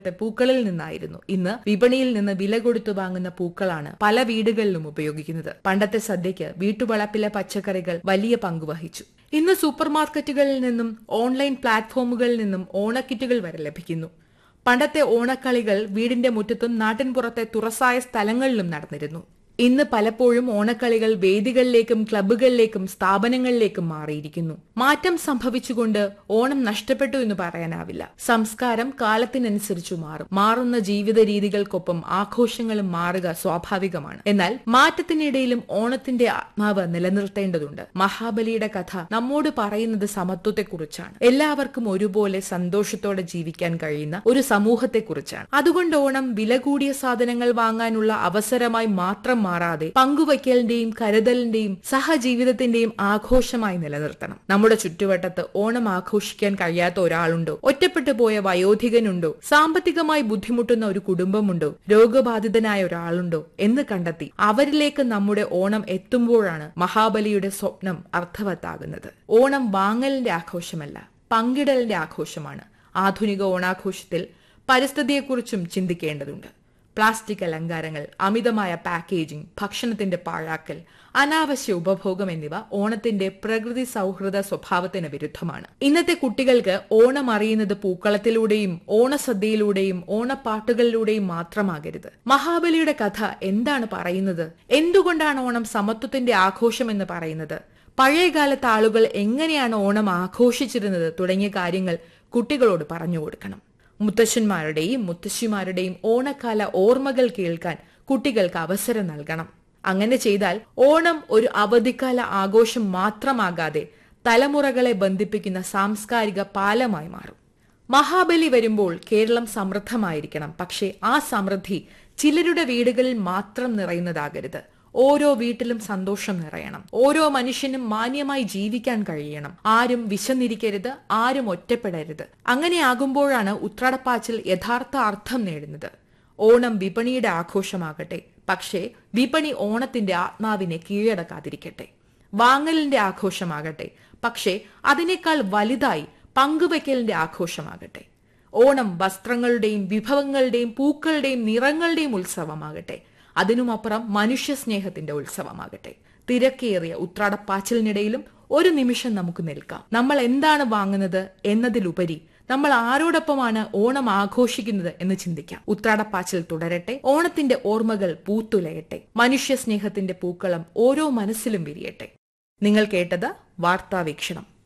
ത്തെ പൂക്കളിൽ നിന്നായിരുന്നു ഇന്ന് വിപണിയിൽ നിന്ന് വില കൊടുത്തു വാങ്ങുന്ന പൂക്കളാണ് പല വീടുകളിലും ഉപയോഗിക്കുന്നത് പണ്ടത്തെ സദ്യയ്ക്ക് വീട്ടുവളപ്പിലെ പച്ചക്കറികൾ വലിയ പങ്ക് വഹിച്ചു ഇന്ന് സൂപ്പർമാർക്കറ്റുകളിൽ നിന്നും ഓൺലൈൻ പ്ലാറ്റ്ഫോമുകളിൽ നിന്നും ഓണക്കിറ്റുകൾ വരെ ലഭിക്കുന്നു പണ്ടത്തെ ഓണക്കളികൾ വീടിന്റെ മുറ്റത്തും നാട്ടിൻപുറത്തെ തുറസായ സ്ഥലങ്ങളിലും നടന്നിരുന്നു ഇന്ന് പലപ്പോഴും ഓണക്കളികൾ വേദികളിലേക്കും ക്ലബ്ബുകളിലേക്കും സ്ഥാപനങ്ങളിലേക്കും മാറിയിരിക്കുന്നു മാറ്റം സംഭവിച്ചുകൊണ്ട് ഓണം നഷ്ടപ്പെട്ടു എന്ന് പറയാനാവില്ല സംസ്കാരം കാലത്തിനനുസരിച്ചു മാറും മാറുന്ന ജീവിത രീതികൾക്കൊപ്പം ആഘോഷങ്ങളും മാറുക സ്വാഭാവികമാണ് എന്നാൽ മാറ്റത്തിനിടയിലും ഓണത്തിന്റെ ആത്മാവ് നിലനിർത്തേണ്ടതുണ്ട് മഹാബലിയുടെ കഥ നമ്മോട് പറയുന്നത് സമത്വത്തെക്കുറിച്ചാണ് എല്ലാവർക്കും ഒരുപോലെ സന്തോഷത്തോടെ ജീവിക്കാൻ കഴിയുന്ന ഒരു സമൂഹത്തെക്കുറിച്ചാണ് അതുകൊണ്ട് ഓണം വില കൂടിയ സാധനങ്ങൾ വാങ്ങാനുള്ള അവസരമായി മാത്രം മാറാതെ പങ്കുവയ്ക്കലിന്റെയും കരുതലിന്റെയും സഹജീവിതത്തിന്റെയും ആഘോഷമായി നിലനിർത്തണം നമ്മുടെ ചുറ്റുവട്ടത്ത് ഓണം ആഘോഷിക്കാൻ കഴിയാത്ത ഒരാളുണ്ടോ ഒറ്റപ്പെട്ടു പോയ വയോധികനുണ്ടോ സാമ്പത്തികമായി ബുദ്ധിമുട്ടുന്ന ഒരു കുടുംബമുണ്ടോ രോഗബാധിതനായ ഒരാളുണ്ടോ എന്ന് കണ്ടെത്തി അവരിലേക്ക് നമ്മുടെ ഓണം എത്തുമ്പോഴാണ് മഹാബലിയുടെ സ്വപ്നം അർത്ഥവത്താകുന്നത് ഓണം വാങ്ങലിന്റെ ആഘോഷമല്ല പങ്കിടലിന്റെ ആഘോഷമാണ് ആധുനിക ഓണാഘോഷത്തിൽ പരിസ്ഥിതിയെക്കുറിച്ചും ചിന്തിക്കേണ്ടതുണ്ട് പ്ലാസ്റ്റിക് അലങ്കാരങ്ങൾ അമിതമായ പാക്കേജിംഗ് ഭക്ഷണത്തിന്റെ പാഴാക്കൽ അനാവശ്യ ഉപഭോഗം എന്നിവ ഓണത്തിന്റെ പ്രകൃതി സൗഹൃദ സ്വഭാവത്തിന് വിരുദ്ധമാണ് ഇന്നത്തെ കുട്ടികൾക്ക് ഓണം അറിയുന്നത് പൂക്കളത്തിലൂടെയും ഓണസദ്യയിലൂടെയും ഓണപ്പാട്ടുകളിലൂടെയും മാത്രമാകരുത് മഹാബലിയുടെ കഥ എന്താണ് പറയുന്നത് എന്തുകൊണ്ടാണ് ഓണം സമത്വത്തിന്റെ ആഘോഷം എന്ന് പറയുന്നത് പഴയകാലത്ത് ആളുകൾ എങ്ങനെയാണ് ഓണം ആഘോഷിച്ചിരുന്നത് തുടങ്ങിയ കാര്യങ്ങൾ കുട്ടികളോട് പറഞ്ഞു കൊടുക്കണം മുത്തശ്ശന്മാരുടെയും മുത്തശ്ശിമാരുടെയും ഓണക്കാല ഓർമ്മകൾ കേൾക്കാൻ കുട്ടികൾക്ക് അവസരം നൽകണം അങ്ങനെ ചെയ്താൽ ഓണം ഒരു അവധിക്കാല ആഘോഷം മാത്രമാകാതെ തലമുറകളെ ബന്ധിപ്പിക്കുന്ന സാംസ്കാരിക പാലമായി മാറും മഹാബലി വരുമ്പോൾ കേരളം സമൃദ്ധമായിരിക്കണം പക്ഷേ ആ സമൃദ്ധി ചിലരുടെ വീടുകളിൽ മാത്രം നിറയുന്നതാകരുത് ഓരോ വീട്ടിലും സന്തോഷം നിറയണം ഓരോ മനുഷ്യനും മാന്യമായി ജീവിക്കാൻ കഴിയണം ആരും വിശന്നിരിക്കരുത് ആരും ഒറ്റപ്പെടരുത് അങ്ങനെയാകുമ്പോഴാണ് ഉത്രാടപ്പാച്ചിൽ യഥാർത്ഥ അർത്ഥം നേടുന്നത് ഓണം വിപണിയുടെ ആഘോഷമാകട്ടെ പക്ഷേ വിപണി ഓണത്തിന്റെ ആത്മാവിനെ കീഴടക്കാതിരിക്കട്ടെ വാങ്ങലിന്റെ ആഘോഷമാകട്ടെ പക്ഷേ അതിനേക്കാൾ വലുതായി പങ്കുവയ്ക്കലിന്റെ ആഘോഷമാകട്ടെ ഓണം വസ്ത്രങ്ങളുടെയും വിഭവങ്ങളുടെയും പൂക്കളുടെയും നിറങ്ങളുടെയും ഉത്സവമാകട്ടെ അതിനുമപ്പുറം മനുഷ്യ സ്നേഹത്തിന്റെ ഉത്സവമാകട്ടെ തിരക്കേറിയ ഉത്രാടപ്പാച്ചിലിനിടയിലും ഒരു നിമിഷം നമുക്ക് നിൽക്കാം നമ്മൾ എന്താണ് വാങ്ങുന്നത് എന്നതിലുപരി നമ്മൾ ആരോടൊപ്പമാണ് ഓണം ആഘോഷിക്കുന്നത് എന്ന് ചിന്തിക്കാം ഉത്രാടപ്പാച്ചിൽ തുടരട്ടെ ഓണത്തിന്റെ ഓർമ്മകൾ പൂത്തുലയട്ടെ മനുഷ്യ സ്നേഹത്തിന്റെ പൂക്കളം ഓരോ മനസ്സിലും വിരിയട്ടെ നിങ്ങൾ കേട്ടത് വാർത്താവീക്ഷണം